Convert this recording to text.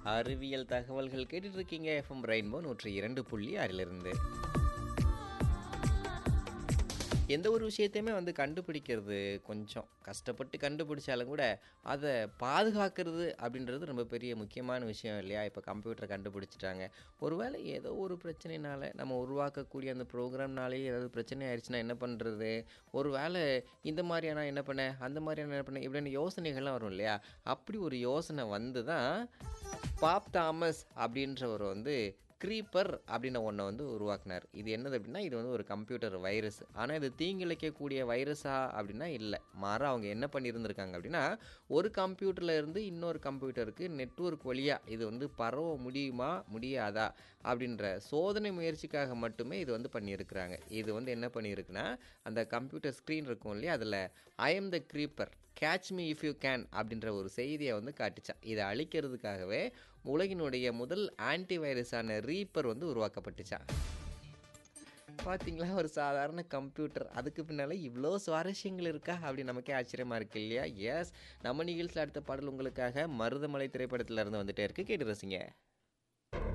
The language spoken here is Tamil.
அறிவியல் தகவல்கள் கேட்டுட்டு இருக்கீங்க எஃப்எம் ரெயின்போ நூற்றி இரண்டு புள்ளி ஆறிலிருந்து எந்த ஒரு விஷயத்தையுமே வந்து கண்டுபிடிக்கிறது கொஞ்சம் கஷ்டப்பட்டு கண்டுபிடிச்சாலும் கூட அதை பாதுகாக்கிறது அப்படின்றது ரொம்ப பெரிய முக்கியமான விஷயம் இல்லையா இப்போ கம்ப்யூட்டரை கண்டுபிடிச்சிட்டாங்க ஒருவேளை ஏதோ ஒரு பிரச்சனைனால நம்ம உருவாக்கக்கூடிய அந்த ப்ரோக்ராம்னாலே ஏதாவது பிரச்சனை ஆயிடுச்சுன்னா என்ன பண்ணுறது ஒரு வேளை இந்த மாதிரியான என்ன பண்ண அந்த மாதிரியான என்ன பண்ண இப்படின்னு யோசனைகள்லாம் வரும் இல்லையா அப்படி ஒரு யோசனை வந்து தான் பாப் தாமஸ் அப்படின்றவர் வந்து க்ரீப்பர் அப்படின்னு ஒன்றை வந்து உருவாக்குனார் இது என்னது அப்படின்னா இது வந்து ஒரு கம்ப்யூட்டர் வைரஸ் ஆனால் இது தீங்கிழைக்கக்கூடிய வைரஸா அப்படின்னா இல்லை மாற அவங்க என்ன பண்ணியிருந்திருக்காங்க அப்படின்னா ஒரு கம்ப்யூட்டரில் இருந்து இன்னொரு கம்ப்யூட்டருக்கு நெட்வொர்க் வழியாக இது வந்து பரவ முடியுமா முடியாதா அப்படின்ற சோதனை முயற்சிக்காக மட்டுமே இது வந்து பண்ணியிருக்கிறாங்க இது வந்து என்ன பண்ணியிருக்குன்னா அந்த கம்ப்யூட்டர் ஸ்க்ரீன் இருக்கும் இல்லையா அதில் I am the creeper catch me if you can அப்படின்ற ஒரு செய்தியை வந்து காட்டுச்சான் இதை அழிக்கிறதுக்காகவே உலகினுடைய முதல் ஆன்டி வைரஸான ரீப்பர் வந்து உருவாக்கப்பட்டுச்சான் பார்த்தீங்களா ஒரு சாதாரண கம்ப்யூட்டர் அதுக்கு பின்னால் இவ்வளோ சுவாரஸ்யங்கள் இருக்கா அப்படி நமக்கே ஆச்சரியமாக இருக்கு இல்லையா எஸ் நம்ம நிகழ்ச்சியில் அடுத்த பாடல் உங்களுக்காக மருதமலை திரைப்படத்தில் இருந்து வந்துட்டே இருக்கு கேட்டு ரசிங்க